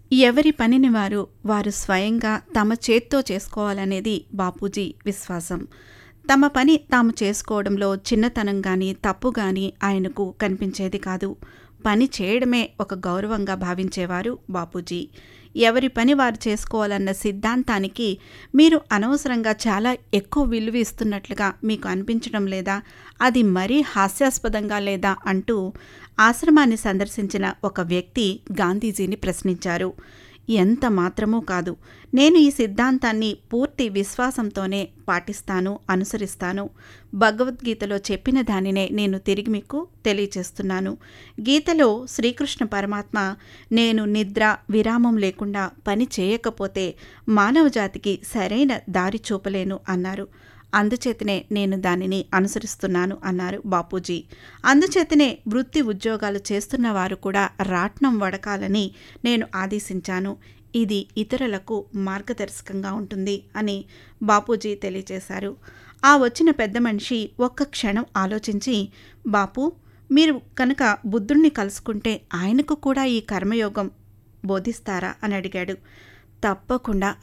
ఎవరి పనిని వారు వారు స్వయంగా తమ చేత్తో చేసుకోవాలనేది బాపూజీ విశ్వాసం తమ పని తాము చేసుకోవడంలో చిన్నతనం గాని తప్పు గాని ఆయనకు కనిపించేది కాదు పని చేయడమే ఒక గౌరవంగా భావించేవారు బాపూజీ ఎవరి పని వారు చేసుకోవాలన్న సిద్ధాంతానికి మీరు అనవసరంగా చాలా ఎక్కువ విలువ ఇస్తున్నట్లుగా మీకు అనిపించడం లేదా అది మరీ హాస్యాస్పదంగా లేదా అంటూ ఆశ్రమాన్ని సందర్శించిన ఒక వ్యక్తి గాంధీజీని ప్రశ్నించారు ఎంత మాత్రమూ కాదు నేను ఈ సిద్ధాంతాన్ని పూర్తి విశ్వాసంతోనే పాటిస్తాను అనుసరిస్తాను భగవద్గీతలో చెప్పిన దానినే నేను తిరిగి మీకు తెలియచేస్తున్నాను గీతలో శ్రీకృష్ణ పరమాత్మ నేను నిద్ర విరామం లేకుండా పని చేయకపోతే మానవజాతికి సరైన దారి చూపలేను అన్నారు అందుచేతనే నేను దానిని అనుసరిస్తున్నాను అన్నారు బాపూజీ అందుచేతనే వృత్తి ఉద్యోగాలు చేస్తున్న వారు కూడా రాట్నం వడకాలని నేను ఆదేశించాను ఇది ఇతరులకు మార్గదర్శకంగా ఉంటుంది అని బాపూజీ తెలియజేశారు ఆ వచ్చిన పెద్ద మనిషి ఒక్క క్షణం ఆలోచించి బాపు మీరు కనుక బుద్ధుణ్ణి కలుసుకుంటే ఆయనకు కూడా ఈ కర్మయోగం బోధిస్తారా అని అడిగాడు తప్పకుండా